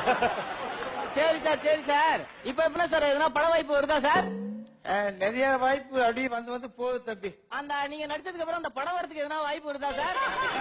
சரி சார் சரி சார் இப்ப எப்படி சார் எதுனா பட வாய்ப்பு வருதா சார் அஹ், நிறைய வாய்ப்பு அப்படியே வந்து வந்து போகுது தம்பி அந்த நீங்க நடிச்சதுக்கு அப்புறம் அந்த படம் வரதுக்கு எதனா வாய்ப்பு வருதா சார்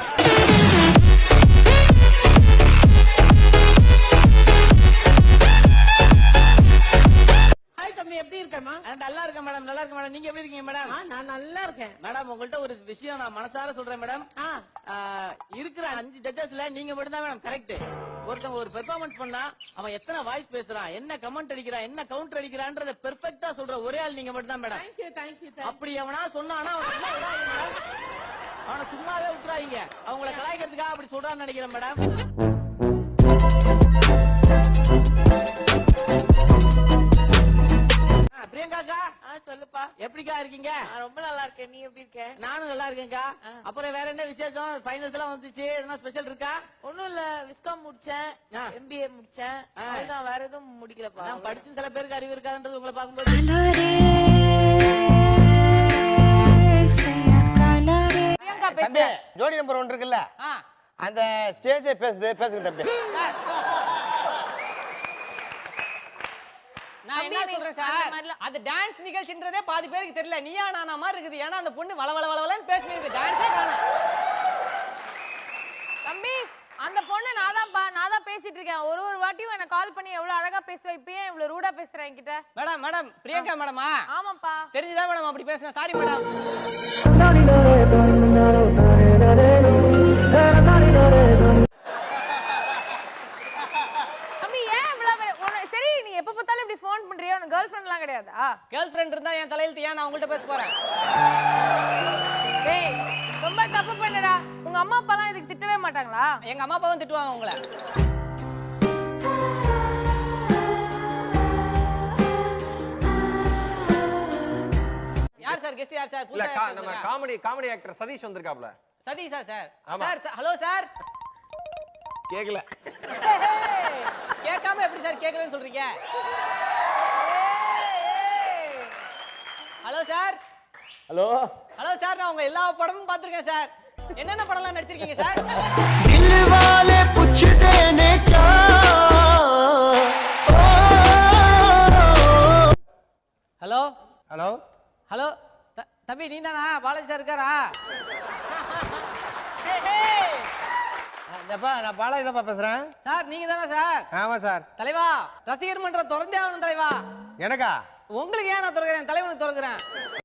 ஹாய் தம்பி எப்படி இருக்கேம்மா ஆ, நல்லா இருக்கேன் மேடம் நல்லா இருக்கேன் மேடம் நீங்க எப்படி இருக்கீங்க மேடம் ஆ, நான் நல்லா இருக்கேன் மேடம் உங்கள்ட்ட ஒரு விஷயம் நான் மனசார சொல்றேன் மேடம் ஆ ஆ, இருக்கிற அஞ்சு ஜட்ஜஸ்ல நீங்க மட்டும் தான் மேடம் கரெக்ட் ஒருத்தன் ஒரு பெர்ஃபார்மன்ஸ் பண்ணா அவன் எத்தனை வாய்ஸ் பேசுறான் என்ன கமெண்ட் அடிக்கிறான் என்ன கவுண்டர் அடிக்கிறான்றத பெர்ஃபெக்ட்டா சொல்ற ஒரே ஆள் நீங்க மட்டும் தான் மேடம் தேங்க்யூ தேங்க்யூ அப்படி அவனா சொன்னானா அவனை சும்மா விடாதீங்க மேடம். அவனை சும்மாவே விட்டுறாதீங்க அவங்கள கலாய்க்கிறதுக்காக அப்படி சொல்றான்னு நினைக்கிறேன் மேடம் ஆ, பிரியங்காக்கா சொல்லுப்பா எப்படிக்கா இருக்கீங்க நான் ரொம்ப நல்லா இருக்கேன் நீ எப்படி இருக்க நானும் நல்லா இருக்கேன்க்கா அப்புறம் வேற என்ன விசேஷம் ஃபைனல்ஸ் எல்லாம் வந்துச்சு எதுனா ஸ்பெஷல் இருக்கா ஒண்ணும் இல்ல விஸ்காம் முடிச்சேன் ஆ. எம்பிஏ முடிச்சேன் ஆ. அதுதான் வேற எதுவும் முடிக்கலப்பா நான் படிச்சு சில பேருக்கு அறிவு இருக்காதுன்றது உங்களை பார்க்கும்போது பிரியங்கா தம்பி பேசுறேன் ஜோடி நம்பர் ஒன்று இருக்குல்ல அந்த ஸ்டேஜே பேசுது பேசுங்க தம்பி நான் என்ன தம்பி, நீ சொல்றேன் அந்த சார் மாதிரிலாம் அது டான்ஸ் நிகழ்ச்சின்றதே பாதி பேருக்கு தெரியல நீயா நானா மாதிரி இருக்குது ஏன்னா அந்த பொண்ணு வள வள வளவலன்னு பேசினது டான்ஸே காணும் தம்பி அந்த பொண்ணு நான் தான்ப்பா நான் தான் பேசிட்டு இருக்கேன் ஒரு ஒரு வாட்டியும் என்ன கால் பண்ணி எவ்வளவு அழகா பேசுவேன் இப்ப ஏன் இவ்வளவு ரூடா பேசுறேன் என்கிட்ட மேடம் மேடம் பிரியங்கா மேடமா ஆமாப்பா தெரிஞ்சுதான் மேடம் அப்படி பேசினேன் சாரி மேடம் தம்பி ஏன் இவ்வளவு வெ- உன்னை- சரி நீ எப்ப பார்த்தாலும் இப்படி ஃபோன் பண்றியா உனக்கு கேர்ள் ஃப்ரெண்ட் எல்லாம் கிடையாதா கேர்ள் ஃப்ரெண்ட் இருந்தா என் தலையெழுத்து ஏன் நான் உங்கள்கிட்ட பேச போறேன் டேய் ரொம்ப தப்பு பண்ணடா உங்க அம்மா அப்பா எல்லாம் இதுக்கு திட்டவே மாட்டாங்களா எங்க அம்மா அப்பாவும் திட்டுவாங்க உங்களை யார் சார் கெஸ்ட் யார் சார் இல்ல புதுசா கா- யார் நம்ம வந்திருக்கா? காமெடி காமெடி ஆக்டர் சதீஷ் வந்திருக்காப்ல சதீஷா சார் ஆமா. சார் ஹலோ சார் கேக்கல கேட்காம எப்படி சார் கேட்கலன்னு சொல்றீங்க hello sir hello hello sir நான் உங்க எல்லா படமும் பார்த்திருக்கேன் சார் என்னென்ன படம்லாம் நடிச்சிருக்கீங்க சார் ஹலோ ஹலோ ஹலோ த- தம்பி நீ தானா பாலாஜி சார் இருக்காரா இந்தப்பா நான் பாலாஜி தான்ப்பா பேசுறேன் சார் நீங்க தானா சார் ஆமா சார் தலைவா ரசிகர் மன்றம் திறந்தே ஆகணும் தலைவா எனக்கா உங்களுக்கு ஏன் நான் திறக்கிறேன் தலைவனுக்கு திறக்கிறேன்